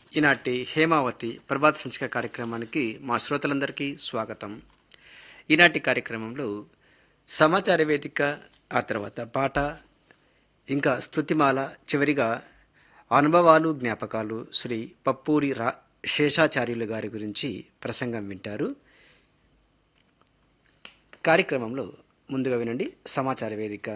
ఈనాటి హేమావతి ప్రభాత సంచిక కార్యక్రమానికి మా శ్రోతలందరికీ స్వాగతం ఈనాటి కార్యక్రమంలో సమాచార వేదిక ఆ తర్వాత పాట ఇంకా స్తుతిమాల చివరిగా అనుభవాలు జ్ఞాపకాలు శ్రీ పప్పూరి రా శేషాచార్యులు గారి గురించి ప్రసంగం వింటారు కార్యక్రమంలో ముందుగా వినండి సమాచార వేదిక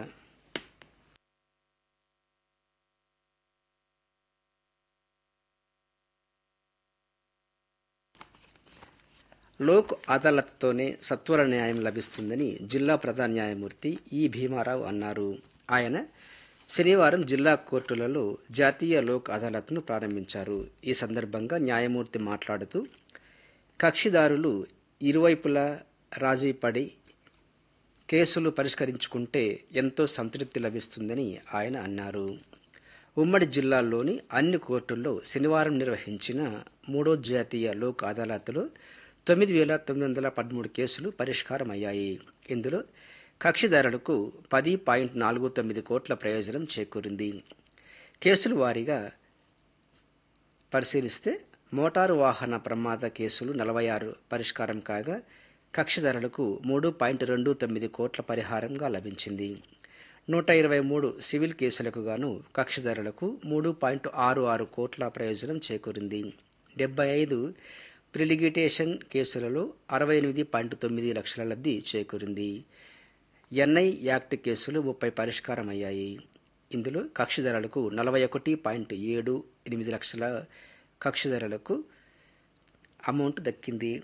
లోక్ అదాలత్తోనే సత్వర న్యాయం లభిస్తుందని జిల్లా ప్రధాన న్యాయమూర్తి ఈ భీమారావు అన్నారు ఆయన శనివారం జిల్లా కోర్టులలో జాతీయ లోక్ అదాలత్ను ప్రారంభించారు ఈ సందర్భంగా న్యాయమూర్తి మాట్లాడుతూ కక్షిదారులు ఇరువైపులా రాజీ పడి కేసులు పరిష్కరించుకుంటే ఎంతో సంతృప్తి లభిస్తుందని ఆయన అన్నారు ఉమ్మడి జిల్లాల్లోని అన్ని కోర్టుల్లో శనివారం నిర్వహించిన మూడో జాతీయ లోక్ అదాలత్లో తొమ్మిది వేల తొమ్మిది వందల పదమూడు కేసులు పరిష్కారమయ్యాయి ఇందులో కక్షిదారులకు పది పాయింట్ నాలుగు తొమ్మిది కోట్ల ప్రయోజనం చేకూరింది కేసులు వారీగా పరిశీలిస్తే మోటారు వాహన ప్రమాద కేసులు నలభై ఆరు పరిష్కారం కాగా కక్షిదారులకు మూడు పాయింట్ రెండు తొమ్మిది కోట్ల పరిహారంగా లభించింది నూట ఇరవై మూడు సివిల్ కేసులకు గాను కక్షిదారులకు మూడు పాయింట్ ఆరు ఆరు కోట్ల ప్రయోజనం చేకూరింది డెబ్బై ఐదు ప్రిలిగిటేషన్ కేసులలో అరవై ఎనిమిది పాయింట్ తొమ్మిది లక్షల లబ్ధి చేకూరింది ఎన్ఐ యాక్ట్ కేసులు ముప్పై పరిష్కారమయ్యాయి ఇందులో కక్షిదారులకు నలభై ఒకటి పాయింట్ ఏడు ఎనిమిది లక్షల కక్షిదారులకు అమౌంట్ దక్కింది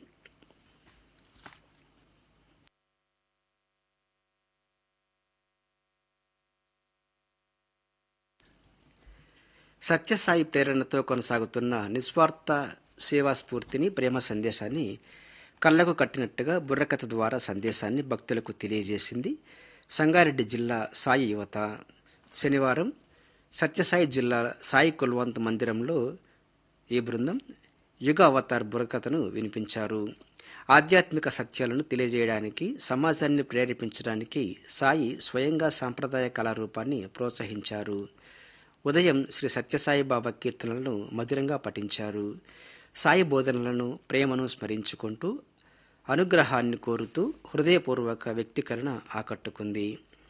సత్యసాయి ప్రేరణతో కొనసాగుతున్న నిస్వార్థ సేవా స్ఫూర్తిని ప్రేమ సందేశాన్ని కళ్ళకు కట్టినట్టుగా బుర్రకథ ద్వారా సందేశాన్ని భక్తులకు తెలియజేసింది సంగారెడ్డి జిల్లా సాయి యువత శనివారం సత్యసాయి జిల్లా సాయి కుల్వంత్ మందిరంలో ఈ బృందం యుగ అవతార్ బుర్రకథను వినిపించారు ఆధ్యాత్మిక సత్యాలను తెలియజేయడానికి సమాజాన్ని ప్రేరేపించడానికి సాయి స్వయంగా సాంప్రదాయ కళారూపాన్ని ప్రోత్సహించారు ఉదయం శ్రీ సత్యసాయి బాబా కీర్తనలను మధురంగా పఠించారు సాయి బోధనలను ప్రేమను స్మరించుకుంటూ అనుగ్రహాన్ని కోరుతూ హృదయపూర్వక వ్యక్తీకరణ ఆకట్టుకుంది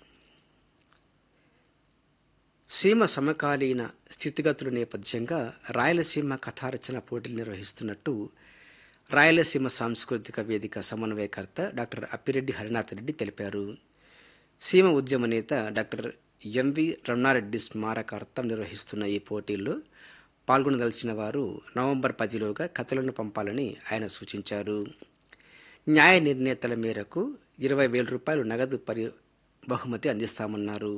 సీమ సమకాలీన స్థితిగతుల నేపథ్యంగా రాయలసీమ కథారచన పోటీలు నిర్వహిస్తున్నట్టు రాయలసీమ సాంస్కృతిక వేదిక సమన్వయకర్త డాక్టర్ అప్పిరెడ్డి హరినాథ్ రెడ్డి తెలిపారు సీమ ఉద్యమ నేత డాక్టర్ ఎంవి రమణారెడ్డి స్మారకార్థం నిర్వహిస్తున్న ఈ పోటీల్లో పాల్గొనదలిచిన వారు నవంబర్ పదిలోగా కథలను పంపాలని ఆయన సూచించారు న్యాయ నిర్ణేతల మేరకు ఇరవై వేల రూపాయలు నగదు పరి బహుమతి అందిస్తామన్నారు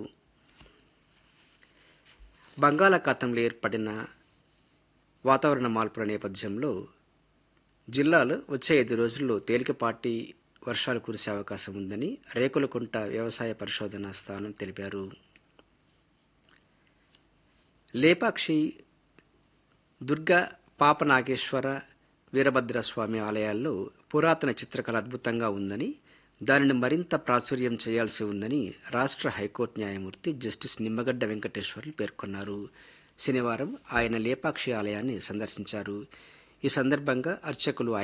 బంగాళాఖాతంలో ఏర్పడిన వాతావరణ మార్పుల నేపథ్యంలో జిల్లాలో వచ్చే ఐదు రోజుల్లో తేలికపాటి వర్షాలు కురిసే అవకాశం ఉందని రేకులకుంట వ్యవసాయ పరిశోధన స్థానం తెలిపారు లేపాక్షి దుర్గా పాపనాగేశ్వర వీరభద్రస్వామి ఆలయాల్లో పురాతన చిత్రకళ అద్భుతంగా ఉందని దానిని మరింత ప్రాచుర్యం చేయాల్సి ఉందని రాష్ట్ర హైకోర్టు న్యాయమూర్తి జస్టిస్ నిమ్మగడ్డ వెంకటేశ్వర్లు పేర్కొన్నారు శనివారం ఆయన లేపాక్షి ఆలయాన్ని సందర్శించారు ఈ సందర్భంగా అర్చకులు